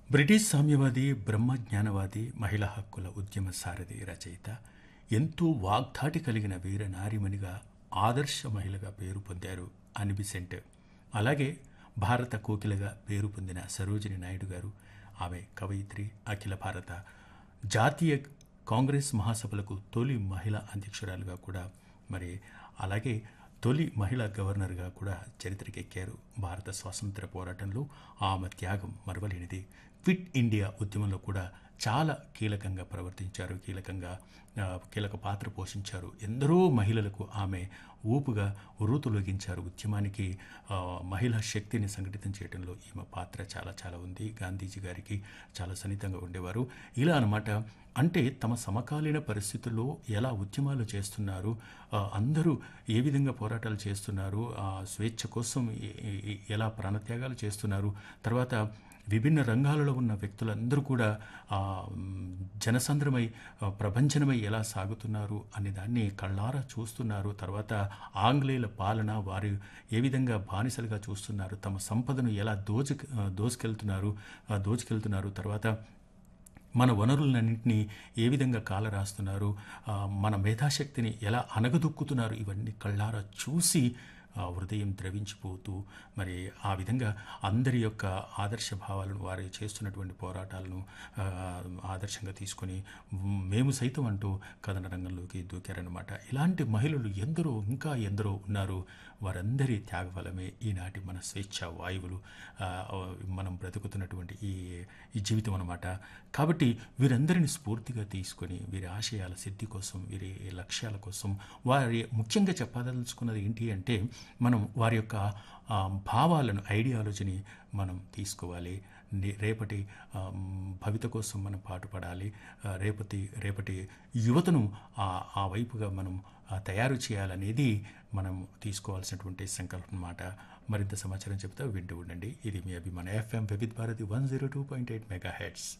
British సామ్యవాది బ్రహ్మజ్ఞానవాది మహిళా హక్కుల ఉద్యమ సారథి రచయిత ఎంతో వాగ్ధాటి కలిగిన వీర నారిమణిగా ఆదర్శ మహిళగా పేరు పొందారు అనిబిసెంట్ అలాగే భారత కోకిలగా పేరు పొందిన సరోజిని నాయుడు గారు ఆమె కవయిత్రి అఖిల భారత జాతీయ కాంగ్రెస్ మహాసభలకు తొలి మహిళా అధ్యక్షురాలుగా కూడా మరి అలాగే తొలి మహిళా గవర్నర్గా కూడా చరిత్రకెక్కారు భారత స్వాతంత్ర పోరాటంలో ఆమె త్యాగం మరవలేనిది క్విట్ ఇండియా ఉద్యమంలో కూడా చాలా కీలకంగా ప్రవర్తించారు కీలకంగా ఆ, కీలక పాత్ర పోషించారు ఎందరో మహిళలకు ఆమె ఊపుగా ఉరుతులొగించారు ఉద్యమానికి ఆ, మహిళా శక్తిని సంఘటితం చేయడంలో ఈమె పాత్ర చాలా చాలా ఉంది గాంధీజీ గారికి చాలా సన్నిహితంగా ఉండేవారు ఇలా అన్నమాట అంటే తమ సమకాలీన పరిస్థితుల్లో ఎలా ఉద్యమాలు చేస్తున్నారు ఆ, అందరూ ఏ విధంగా పోరాటాలు చేస్తున్నారు ఆ, స్వేచ్ఛ కోసం ఎ- ఎ- ఎలా ప్రాణత్యాగాలు చేస్తున్నారు తర్వాత విభిన్న రంగాలలో ఉన్న వ్యక్తులందరూ కూడా ఆ, మ్, జనసంద్రమై ఆ, ప్రభంజనమై ఎలా సాగుతున్నారు అనే దాన్ని కళ్ళారా చూస్తున్నారు తర్వాత ఆంగ్లేయుల పాలన వారు ఏ విధంగా బానిసలుగా చూస్తున్నారు తమ సంపదను ఎలా దోచు దోచుకెళ్తున్నారు ఆ, దోచుకెళ్తున్నారు తర్వాత మన వనరులన్నింటినీ ఏ విధంగా కాలరాస్తున్నారు ఆ, మన మేధాశక్తిని ఎలా అనగదొక్కుతున్నారు ఇవన్నీ కళ్ళారా చూసి ఆ, హృదయం ద్రవించిపోతూ మరి ఆ విధంగా అందరి యొక్క ఆదర్శ భావాలను వారు చేస్తున్నటువంటి పోరాటాలను ఆ, ఆదర్శంగా తీసుకొని మ్, మేము సైతం అంటూ కథన రంగంలోకి దూకారనమాట ఇలాంటి మహిళలు ఎందరో ఇంకా ఎందరో ఉన్నారు వారందరి త్యాగఫలమే ఈనాటి మన స్వేచ్ఛ వాయువులు ఆ, మనం బ్రతుకుతున్నటువంటి ఈ ఈ జీవితం అనమాట కాబట్టి వీరందరిని స్ఫూర్తిగా తీసుకొని వీరి ఆశయాల సిద్ధి కోసం వీరి లక్ష్యాల కోసం వారి ముఖ్యంగా చెప్పదలుచుకున్నది ఏంటి అంటే మనం వారి యొక్క ఆ, భావాలను ఐడియాలజీని మనం తీసుకోవాలి ని- రేపటి ఆ, మ్, భవిత కోసం మనం పాటుపడాలి ఆ, రేపటి రేపటి యువతను ఆ ఆ వైపుగా మనం ఆ, తయారు చేయాలనేది మనం తీసుకోవాల్సినటువంటి సంకల్పం అన్నమాట మరింత సమాచారం చెప్తా వింటూ ఉండండి ఇది మీ అభిమాన FM Vividh Bharati one zero two point eight megahertz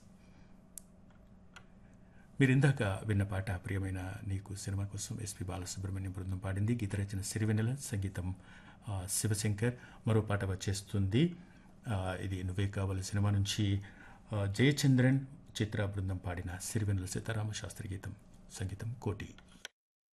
మీరు ఇందాక విన్న పాట ప్రియమైన నీకు సినిమా కోసం ఎస్పి బాలసుబ్రహ్మణ్యం బృందం పాడింది గీత రచన సిరివెన్నెల సంగీతం ఆ, శివశంకర్ మరో పాట వచ్చేస్తుంది ఆ, ఇది నువ్వే కావాలి సినిమా నుంచి ఆ, జయచంద్రన్ చిత్ర బృందం పాడిన సిరివెన్నెల సీతారామ శాస్త్రి గీతం సంగీతం కోటి